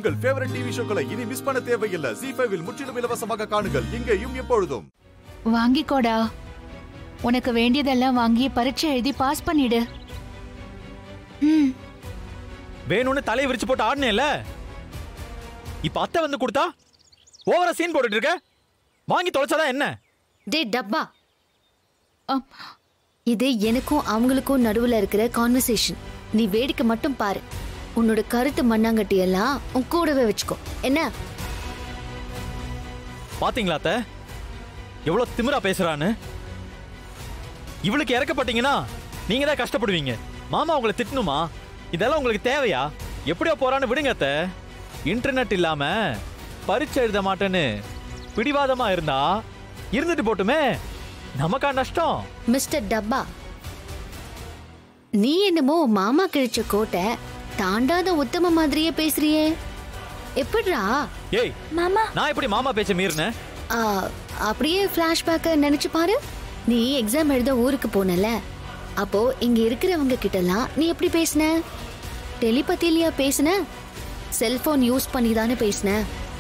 உங்கள் favourite TV ஷோக்களை இனி miss பண்ண தேவையில்லை ஜி ஃபைவில் முற்றிலும் இலவசமாக காணுங்கள் இங்கேயும் எப்பொழுதும் வாங்கிக்கோடா உனக்கு வேண்டியதெல்லாம் வாங்கி பரீட்சை எழுதி பாஸ் பண்ணிடு ம் வேணும்னு தலையை விரிச்சு போட்டு ஆடினேல இப்ப அத்தை வந்து கொடுத்தா ஓவரா சீன் போட்டுட்டு இருக்க வாங்கி தொலைச்சாதான் என்ன டே டப்பா அம், இது எனக்கும் அவங்களுக்கும் நடுவுல இருக்கிற கான்வர்சேஷன் நீ வேடிக்கை மட்டும் பாரு உன்னோட கருத்து மண்ணாங்கட்டி எல்லாம் உன் கூடவே வச்சுக்கோ என்ன பாத்தீங்களா அத்தை எவ்வளவு திமிரா பேசுறான்னு இவளுக்கு இறக்கப்பட்டீங்கன்னா நீங்க தான் கஷ்டப்படுவீங்க மாமா உங்களை திட்டணுமா இதெல்லாம் உங்களுக்கு தேவையா எப்படியோ போறான்னு விடுங்க அத்தை இன்டர்நெட் இல்லாம பரீட்சை எழுத மாட்டேன்னு பிடிவாதமா இருந்தா இருந்துட்டு போட்டுமே நமக்கா நஷ்டம் மிஸ்டர் டப்பா நீ என்னமோ மாமா கிழிச்ச கோட்டை தாண்டாத உத்தம மாதிரியே பேசுறியே எப்படிடா ஏய் மாமா நான் எப்படி மாமா பேச்ச மீறினேன் ஆ, அப்படியே பிளாஷ்பேக்க நினைச்சு பாரு நீ எக்ஸாம் எழுத ஊருக்கு போனல அப்போ இங்க இருக்கிறவங்க கிட்டலாம் நீ எப்படி பேசின டெலிபதிலியா பேசின செல்போன் யூஸ் பண்ணி தானே பேசின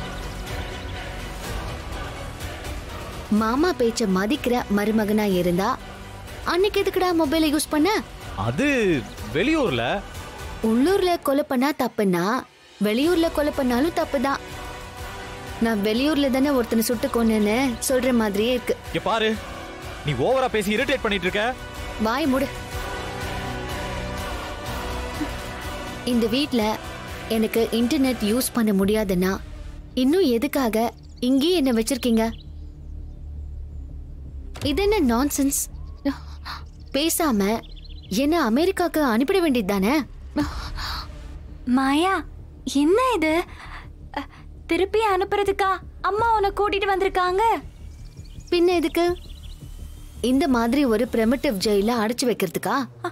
மாமா பேச்ச மதிக்கிற மருமகனா இருந்தா அன்னைக்கு எதுக்குடா மொபைலை யூஸ் பண்ண அது வெளியூர்ல உள்ளூர்ல கொலை பண்ணா தப்புன்னா வெளியூர்ல கொலை பண்ணாலும் தப்புதான் நான் வெளியூர்ல தானே ஒருத்தனை சுட்டு கொன்னேன்னு சொல்ற மாதிரியே இருக்கு இங்க பாரு நீ ஓவரா பேசி இரிட்டேட் பண்ணிட்டு இருக்க வாய் மூடு இந்த வீட்ல எனக்கு இன்டர்நெட் யூஸ் பண்ண முடியாதுன்னா இன்னும் எதுக்காக இங்கேயே என்ன வச்சிருக்கீங்க இது என்ன நான்சென்ஸ் பேசாம என்ன அமெரிக்காக்கு அனுப்பிட வேண்டியது தானே மாயா என்ன இது அ, திருப்பி அனுப்புறதுக்கா அம்மா உன்னை கூட்டிட்டு வந்திருக்காங்க பின்ன எதுக்கு இந்த மாதிரி ஒரு பிரமிட்டிவ் ஜெயில அடைச்சு வைக்கிறதுக்கா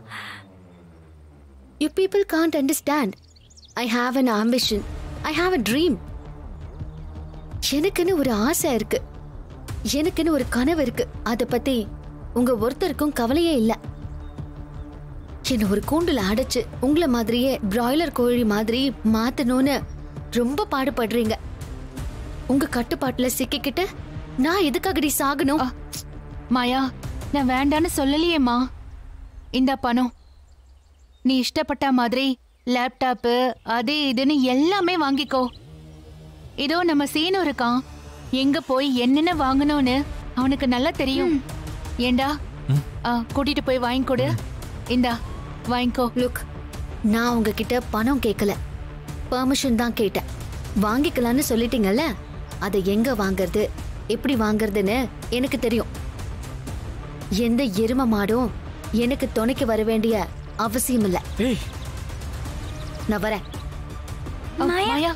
you people can't understand I have an ambition I have a dream எனக்குன்னு ஒரு ஆசை இருக்கு எனக்குன்னு ஒரு கனவு இருக்கு அதை பத்தி உங்க ஒருத்தருக்கும் கவலையே இல்லை என்ன ஒரு கூண்டுல அடைச்சு உங்களை மாதிரியே பிராய்லர் கோழி மாதிரி மாத்தணும்னு ரொம்ப பாடுபடுறீங்க உங்க கட்டுப்பாட்டுல சிக்கிக்கிட்டு நான் எதுக்காகடி சாகணும் அ, மாயா நான் வேண்டான்னு சொல்லலையேம்மா இந்த பணம் நீ இஷ்டப்பட்ட மாதிரி லேப்டாப்பு அது இதுன்னு எல்லாமே வாங்கிக்கோ இதோ நம்ம சீனு இருக்கான் எங்க போய் என்னென்ன வாங்கணும்னு அவனுக்கு நல்லா தெரியும் ஏண்டா ஆ, கூட்டிட்டு போய் வாங்கி கொடு இந்தா வாங்கிக்கோ லுக் நான் உங்ககிட்ட பணம் கேட்கல பெர்மிஷன் தான் கேட்டேன் வாங்கிக்கலாம்னு சொல்லிட்டீங்கல்ல அதை எங்க வாங்குறது எப்படி வாங்குறதுன்னு எனக்கு தெரியும் எந்த எரும மாடும் எனக்கு துணைக்கு வர வேண்டிய அவசியம் இல்ல ஏய் நான் வரேன் அ, மாயா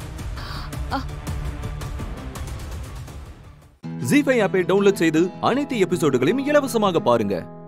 ஜி ஃபைவ் ஆப்பை டவுன்லோட் செய்து அனைத்து எபிசோடுகளையும் இலவசமாக பாருங்க